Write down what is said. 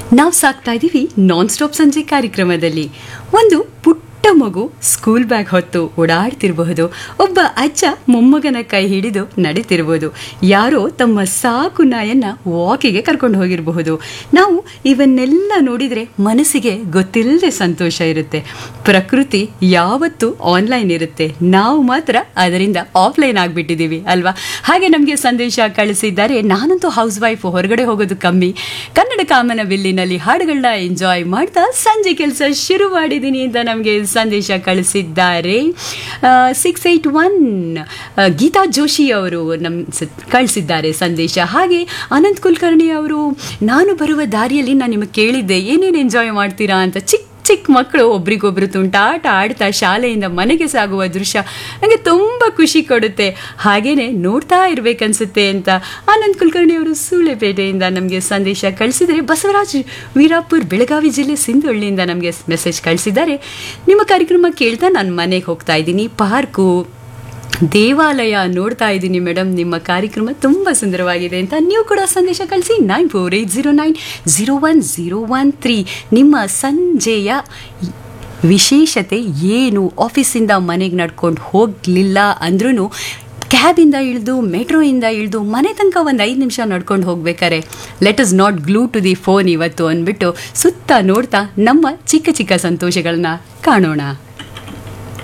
ನಾವು ಸಾಕ್ತಾ ಇದ್ದೀವಿ ನಾನ್ ಸ್ಟಾಪ್ ಸಂಜೆ ಕಾರ್ಯಕ್ರಮದಲ್ಲಿ ಒಂದು ಪುಟ್ಟ ಮಗು ಸ್ಕೂಲ್ ಬ್ಯಾಗ್ ಹೊತ್ತು ಓಡಾಡ್ತಿರಬಹುದು ಒಬ್ಬ ಅಜ್ಜ ಮೊಮ್ಮಗನ ಕೈ ಹಿಡಿದು ನಡೀತಿರಬಹುದು ಯಾರೋ ತಮ್ಮ ಸಾಕು ನಾಯನ್ನ ವಾಕಿಗೆ ಕರ್ಕೊಂಡು ಹೋಗಿರಬಹುದು ನಾವು ಇವನ್ನೆಲ್ಲ ನೋಡಿದ್ರೆ ಮನಸ್ಸಿಗೆ ಗೊತ್ತಿಲ್ಲದೆ ಸಂತೋಷ ಇರುತ್ತೆ ಪ್ರಕೃತಿ ಯಾವತ್ತೂ ಆನ್ಲೈನ್ ಇರುತ್ತೆ ನಾವು ಮಾತ್ರ ಅದರಿಂದ ಆಫ್ಲೈನ್ ಆಗಿಬಿಟ್ಟಿದ್ದೀವಿ ಅಲ್ವಾ ಹಾಗೆ ನಮಗೆ ಸಂದೇಶ ಕಳಿಸಿದ್ದಾರೆ ನಾನಂತೂ ಹೌಸ್ ವೈಫ್ ಹೊರಗಡೆ ಹೋಗೋದು ಕಮ್ಮಿ ಕನ್ನಡ ಕಾಮನ ಬಿಲ್ಲಿನಲ್ಲಿ ಹಾಡುಗಳನ್ನ ಎಂಜಾಯ್ ಮಾಡ್ತಾ ಸಂಜೆ ಕೆಲಸ ಶುರು ಮಾಡಿದ್ದೀನಿ ಅಂತ ನಮಗೆ ಸಂದೇಶ ಕಳಿಸಿದ್ದಾರೆ six eight one Geetha Joshi ಅವರು ನಮ್ಮ ಕಳಿಸಿದ್ದಾರೆ ಸಂದೇಶ ಹಾಗೆ ಅನಂತ್ ಕುಲಕರ್ಣಿ ಅವರು ನಾನು ಬರುವ ದಾರಿಯಲ್ಲಿ ನಾನು ನಿಮಗೆ ಕೇಳಿದ್ದೆ ಏನೇನು ಎಂಜಾಯ್ ಮಾಡ್ತೀರಾ ಅಂತ ಚಿಕ್ಕ ಚಿಕ್ಕ ಮಕ್ಕಳು ಒಬ್ರಿಗೊಬ್ರು ತುಂಟಾಟ ಆಡ್ತಾ ಶಾಲೆಯಿಂದ ಮನೆಗೆ ಸಾಗುವ ದೃಶ್ಯ ನನಗೆ ತುಂಬ ಖುಷಿ ಕೊಡುತ್ತೆ ಹಾಗೇನೆ ನೋಡ್ತಾ ಇರ್ಬೇಕನ್ಸುತ್ತೆ ಅಂತ ಆನಂದ್ ಕುಲಕರ್ಣಿ ಅವರು ಸೂಳೆಪೇಟೆಯಿಂದ ನಮಗೆ ಸಂದೇಶ ಕಳಿಸಿದರೆ ಬಸವರಾಜ್ ವೀರಾಪುರ್ ಬೆಳಗಾವಿ ಜಿಲ್ಲೆ ಸಿಂಧುಳ್ಳಿಯಿಂದ ನಮಗೆ ಮೆಸೇಜ್ ಕಳಿಸಿದ್ದಾರೆ ನಿಮ್ಮ ಕಾರ್ಯಕ್ರಮ ಕೇಳ್ತಾ ನಾನು ಮನೆಗೆ ಹೋಗ್ತಾ ಇದ್ದೀನಿ ಪಾರ್ಕು ದೇವಾಲಯ ನೋಡ್ತಾ ಇದ್ದೀನಿ ಮೇಡಮ್ ನಿಮ್ಮ ಕಾರ್ಯಕ್ರಮ ತುಂಬ ಸುಂದರವಾಗಿದೆ ಅಂತ ನೀವು ಕೂಡ ಸಂದೇಶ ಕಳಿಸಿ nine four eight zero nine zero one zero one three ನಿಮ್ಮ ಸಂಜೆಯ ವಿಶೇಷತೆ ಏನು ಆಫೀಸಿಂದ ಮನೆಗೆ ನಡ್ಕೊಂಡು ಹೋಗಲಿಲ್ಲ ಅಂದ್ರೂ ಕ್ಯಾಬಿಂದ ಇಳಿದು ಮೆಟ್ರೋಯಿಂದ ಇಳಿದು ಮನೆ ತನಕ ಒಂದು ಐದು ನಿಮಿಷ ನಡ್ಕೊಂಡು ಹೋಗ್ಬೇಕಾರೆ let us not glue to the phone ಇವತ್ತು ಅಂದ್ಬಿಟ್ಟು ಸುತ್ತ ನೋಡ್ತಾ ನಮ್ಮ ಚಿಕ್ಕ ಚಿಕ್ಕ ಸಂತೋಷಗಳನ್ನ ಕಾಣೋಣ